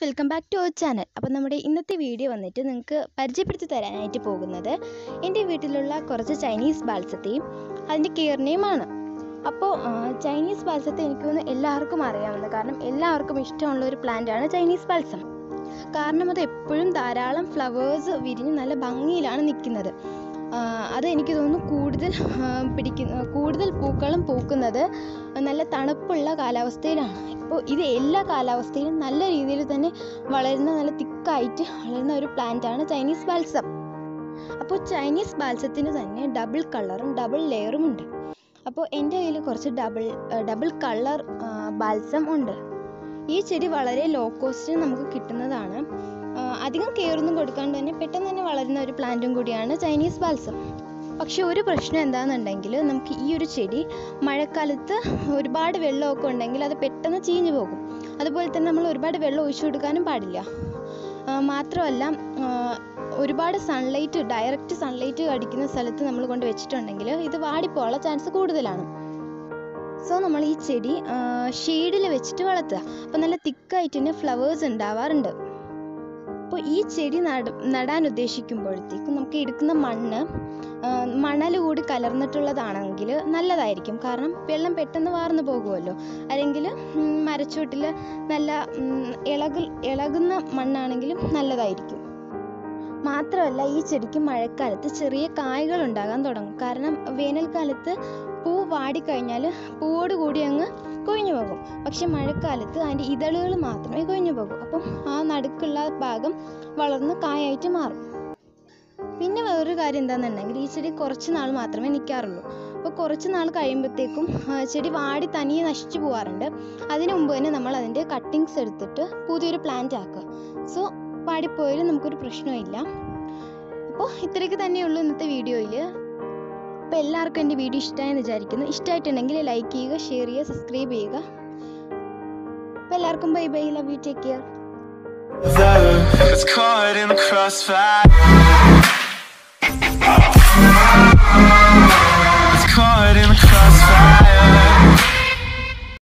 Welcome back to our channel അപ്പോൾ നമ്മുടെ ഇന്നത്തെ വീഡിയോ വന്നിട്ട് നിങ്ങൾക്ക് പരിചയപ്പെടുത്തി തരാനായിട്ട് പോകുന്നത് എൻ്റെ വീട്ടിലുള്ള കുറച്ച് ചൈനീസ് ബാൽസത്തെയും അതിൻ്റെ കെയറിനെയുമാണ് അപ്പോൾ ആ, ചൈനീസ് ബാൽസത്തെ എനിക്ക് തോന്നുന്നു എല്ലാവർക്കും അറിയാവുന്ന കാരണം എല്ലാവർക്കും ഇഷ്ടമുള്ള ഒരു പ്ലാന്റാണ് ചൈനീസ് ബാൽസം കാരണം അത് എപ്പോഴും ധാരാളം ഫ്ലവേഴ്സ് വിരിഞ്ഞ് നല്ല ഭംഗിയിലാണ് നിൽക്കുന്നത് അത് എനിക്ക് തോന്നുന്നു കൂടുതൽ ആ, പിടിക്കുന്ന കൂടുതൽ പൂക്കളും പൂക്കുന്നത് നല്ല തണുപ്പുള്ള കാലാവസ്ഥയിലാണ് ഇപ്പോൾ ഇത് എല്ലാ കാലാവസ്ഥയിലും നല്ല രീതിയിൽ തന്നെ വളരുന്ന നല്ല തിക്കായിട്ട് വളരുന്ന ഒരു പ്ലാന്റാണ് ചൈനീസ് ബാൽസം അപ്പോൾ ചൈനീസ് ബാൽസത്തിന് തന്നെ ഡബിൾ കളറും ഡബിൾ ലെയറും ഉണ്ട് അപ്പോൾ എൻ്റെ കയ്യിൽ കുറച്ച് ഡബിൾ ഡബിൾ കളർ ബാൽസം ഉണ്ട് ഈ ചെടി വളരെ ലോ കോസ്റ്റിന് നമുക്ക് കിട്ടുന്നതാണ് ആ, അധികം കെയറൊന്നും കൊടുക്കാണ്ട് തന്നെ പെട്ടെന്ന് തന്നെ വളരുന്ന ഒരു പ്ലാന്റും കൂടിയാണ് ചൈനീസ് ബാൽസം പക്ഷെ ഒരു പ്രശ്നം എന്താണെന്നുണ്ടെങ്കിൽ നമുക്ക് ഈ ഒരു ചെടി മഴക്കാലത്ത് ഒരുപാട് വെള്ളമൊക്കെ ഉണ്ടെങ്കിൽ അത് പെട്ടെന്ന് ചീഞ്ഞു പോകും അതുപോലെ തന്നെ നമ്മൾ ഒരുപാട് വെള്ളം ഒഴിച്ചു കൊടുക്കാനും പാടില്ല ആ, മാത്രമല്ല ആ, ഒരുപാട് സൺലൈറ്റ് ഡയറക്റ്റ് സൺലൈറ്റ് അടിക്കുന്ന സ്ഥലത്ത് നമ്മൾ കൊണ്ട് വെച്ചിട്ടുണ്ടെങ്കിൽ ഇത് വാടിപ്പോകാനുള്ള ചാൻസ് കൂടുതലാണ് സോ നമ്മൾ ഈ ചെടി ഷെയ്ഡിൽ വെച്ചിട്ട് വളർത്തുക അപ്പോൾ നല്ല തിക്കായിട്ട് തന്നെ ഫ്ലവേഴ്സ് ഉണ്ടാവാറുണ്ട് അപ്പോൾ ഈ ചെടി നട നടാൻ ഉദ്ദേശിക്കുമ്പോഴത്തേക്കും നമുക്ക് എടുക്കുന്ന മണ്ണ് മണൽ കൂടി കലർന്നിട്ടുള്ളതാണെങ്കിൽ നല്ലതായിരിക്കും കാരണം വെള്ളം പെട്ടെന്ന് വാർന്നു പോകുമല്ലോ അല്ലെങ്കിൽ മരച്ചോട്ടിൽ നല്ല ഉം, ഇളകൽ ഇളകുന്ന മണ്ണാണെങ്കിലും നല്ലതായിരിക്കും മാത്രമല്ല ഈ ചെടിക്ക് മഴക്കാലത്ത് ചെറിയ കായ്കൾ ഉണ്ടാകാൻ തുടങ്ങും കാരണം വേനൽക്കാലത്ത് പൂ വാടിക്കഴിഞ്ഞാൽ പൂവോട് കൂടി അങ്ങ് കൊഴിഞ്ഞു പോകും പക്ഷെ മഴക്കാലത്ത് അതിൻ്റെ ഇതളുകൾ മാത്രമേ കൊഴിഞ്ഞു പോകൂ അപ്പം ആ നടുക്കുള്ള ഭാഗം വളർന്ന് കായായിട്ട് മാറും പിന്നെ വേറൊരു കാര്യം എന്താണെന്നുണ്ടെങ്കിൽ ഈ ചെടി കുറച്ച് നാൾ മാത്രമേ നിൽക്കാറുള്ളൂ അപ്പോൾ കുറച്ച് നാൾ കഴിയുമ്പോഴത്തേക്കും ആ, ചെടി വാടി തനിയെ നശിച്ചു പോകാറുണ്ട് അതിനു മുമ്പ് തന്നെ നമ്മൾ അതിൻ്റെ കട്ടിങ്സ് എടുത്തിട്ട് പുതിയൊരു പ്ലാന്റ് ആക്കുക സോ വാടിപ്പോയാലും നമുക്കൊരു പ്രശ്നമില്ല അപ്പോൾ ഇത്രയൊക്കെ തന്നെയുള്ളൂ ഇന്നത്തെ വീഡിയോയിൽ അപ്പോൾ എല്ലാവർക്കും എൻ്റെ വീഡിയോ ഇഷ്ടമായെന്ന് വിചാരിക്കുന്നു ഇഷ്ടമായിട്ടുണ്ടെങ്കിൽ ലൈക്ക് ചെയ്യുക ഷെയർ ചെയ്യുക സബ്സ്ക്രൈബ് ചെയ്യുക അപ്പോൾ എല്ലാവർക്കും bye bye love you take care It's caught in the crossfire. It's caught in the crossfire.